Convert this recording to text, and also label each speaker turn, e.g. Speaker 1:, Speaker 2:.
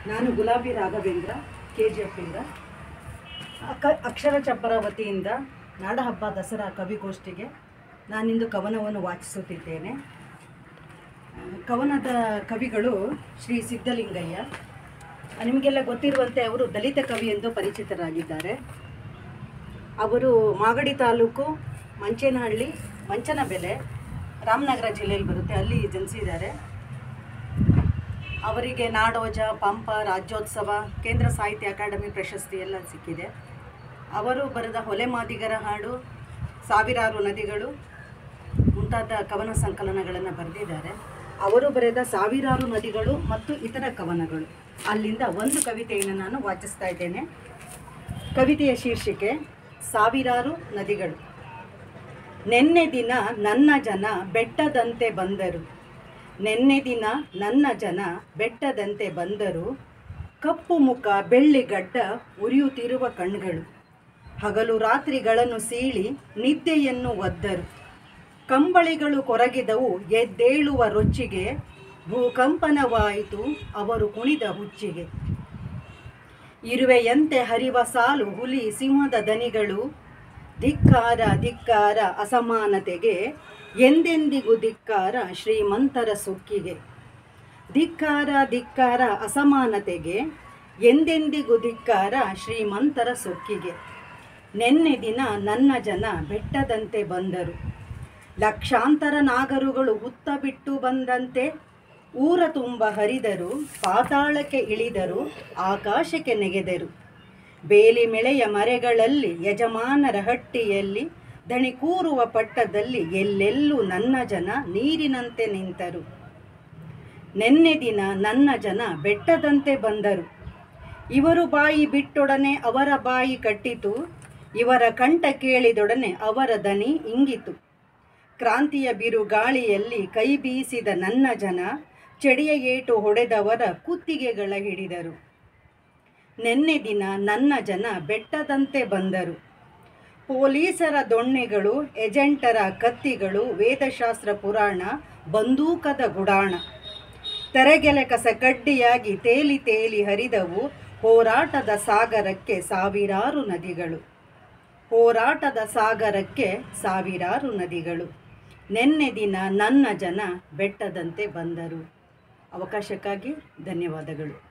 Speaker 1: ನಾನು ಗುಲಾಬಿ Raghavendra K G ಎಫ್ಪಿಂದ ಅಕ ಅಕ್ಷರ ಚಪ್ಪರ ವತಿಯಿಂದ ನಾಡಹಬ್ಬ ದಸರಾ ಕವಿಗೋಷ್ಠಿಗೆ ನಾನಿಂದು ಕವನವನ್ನು ವಾಚಿಸುತ್ತಿದ್ದೇನೆ ಆ, ಕವನದ ಕವಿಗಳು ಶ್ರೀ ಸಿದ್ಧಲಿಂಗಯ್ಯ ನಿಮಗೆಲ್ಲ ಗೊತ್ತಿರುವಂತೆ ಅವರು ದಲಿತ ಕವಿ ಎಂದು ಪರಿಚಿತರಾಗಿದ್ದಾರೆ ಅವರು ಮಾಗಡಿ ತಾಲೂಕು ಮಂಚೇನಹಳ್ಳಿ ಮಂಚನಬೆಲೆ ರಾಮನಗರ ಜಿಲ್ಲೆಯಲ್ಲಿ ಬರುತ್ತೆ ಅಲ್ಲಿ ಜನಿಸಿದ್ದಾರೆ ಅವರಿಗೆ ನಾಡೋಜ ಪಂಪ ರಾಜ್ಯೋತ್ಸವ ಕೇಂದ್ರ ಸಾಹಿತ್ಯ ಅಕಾಡೆಮಿ ಪ್ರಶಸ್ತಿ ಎಲ್ಲ ಸಿಕ್ಕಿದೆ ಅವರು ಬರೆದ ಹೊಲೆ ಮಾದಿಗರ ಹಾಡು ಸಾವಿರಾರು ನದಿಗಳು ಮುಂತಾದ ಕವನ ಸಂಕಲನಗಳನ್ನು ಬರೆದಿದ್ದಾರೆ ಅವರು ಬರೆದ ಸಾವಿರಾರು ನದಿಗಳು ಮತ್ತು ಇತರ ಕವನಗಳು ಅಲ್ಲಿಂದ ಒಂದು ಕವಿತೆಯನ್ನು ನಾನು ವಾಚಿಸ್ತಾ ಇದ್ದೇನೆ ಕವಿತೆಯ ಶೀರ್ಷಿಕೆ ಸಾವಿರಾರು ನದಿಗಳು ನೆನ್ನೆ ದಿನ ನನ್ನ ಜನ ಬೆಟ್ಟದಂತೆ ಬಂದರು ನೆನ್ನೆ ದಿನ ನನ್ನ ಜನ ಬೆಟ್ಟದಂತೆ ಬಂದರು ಕಪ್ಪು ಮುಖ ಬೆಳ್ಳಿಗಡ್ಡ ಉರಿಯುತ್ತಿರುವ ಕಣ್ಗಳು ಹಗಲು ರಾತ್ರಿಗಳನ್ನು ಸೀಳಿ ನಿದ್ದೆಯನ್ನು ಒದ್ದರು ಕಂಬಳಿಗಳು ಕೊರಗಿದವು ಎದ್ದೇಳುವ ರೊಚ್ಚಿಗೆ ಭೂಕಂಪನವಾಯಿತು ಅವರು ಕುಣಿದ ಹುಚ್ಚಿಗೆ ಇರುವೆಯಂತೆ ಹರಿವ ಸಾಲು ಹುಲಿ ಸಿಂಹದ ದನಿಗಳು ಧಿಕ್ಕಾರ ಧಿಕ್ಕಾರ ಅಸಮಾನತೆಗೆ ಎಂದೆಂದಿಗೂ ಧಿಕ್ಕಾರ ಶ್ರೀಮಂತರ ಸೊಕ್ಕಿಗೆ ಧಿಕ್ಕಾರ ಧಿಕ್ಕಾರ ಅಸಮಾನತೆಗೆ ಎಂದೆಂದಿಗೂ ಧಿಕ್ಕಾರ ಶ್ರೀಮಂತರ ಸೊಕ್ಕಿಗೆ ನೆನ್ನೆ ದಿನ ನನ್ನ ಜನ ಬೆಟ್ಟದಂತೆ ಬಂದರು ಲಕ್ಷಾಂತರ ನಾಗರುಗಳು ಹುತ್ತ ಬಿಟ್ಟು ಬಂದಂತೆ ಊರ ತುಂಬ ಹರಿದರು ಪಾತಾಳಕ್ಕೆ ಇಳಿದರು ಆಕಾಶಕ್ಕೆ ನೆಗೆದರು ಬೇಲಿ ಮೆಳೆಯ ಮರೆಗಳಲ್ಲಿ ಯಜಮಾನರ ಹಟ್ಟಿಯಲ್ಲಿ ದಣಿ ಕೂರುವ ಪಟ್ಟದಲ್ಲಿ ಎಲ್ಲೆಲ್ಲೂ ನನ್ನ ಜನ ನೀರಿನಂತೆ ನಿಂತರು ನೆನ್ನೆ ದಿನ ನನ್ನ ಜನ ಬೆಟ್ಟದಂತೆ ಬಂದರು ಇವರು ಬಾಯಿ ಬಿಟ್ಟೊಡನೆ ಅವರ ಬಾಯಿ ಕಟ್ಟಿತು ಇವರ ಕಂಠ ಕೇಳಿದೊಡನೆ ಅವರ ದನಿ ಇಂಗಿತು ಕ್ರಾಂತಿಯ ಬಿರುಗಾಳಿಯಲ್ಲಿ ಕೈ ಬೀಸಿದ ನನ್ನ ಜನ ಚಡಿಯ ಏಟು ಹೊಡೆದವರ ಕುತ್ತಿಗೆಗಳ ಹಿಡಿದರು ನೆನ್ನೆ ದಿನ ನನ್ನ ಜನ ಬೆಟ್ಟದಂತೆ ಬಂದರು ಪೊಲೀಸರ ದೊಣ್ಣೆಗಳು ಏಜೆಂಟರ ಕತ್ತಿಗಳು ವೇದಶಾಸ್ತ್ರ ಪುರಾಣ ಬಂದೂಕದ ಗುಡಾಣ ತೆರೆಗೆಲೆ ಕಸ ಕಡ್ಡಿಯಾಗಿ ತೇಲಿ ತೇಲಿ ಹರಿದವು ಹೋರಾಟದ ಸಾಗರಕ್ಕೆ ಸಾವಿರಾರು ನದಿಗಳು ಹೋರಾಟದ ಸಾಗರಕ್ಕೆ ಸಾವಿರಾರು ನದಿಗಳು ನೆನ್ನೆ ದಿನ ನನ್ನ ಜನ ಬೆಟ್ಟದಂತೆ ಬಂದರು ಅವಕಾಶಕ್ಕಾಗಿ ಧನ್ಯವಾದಗಳು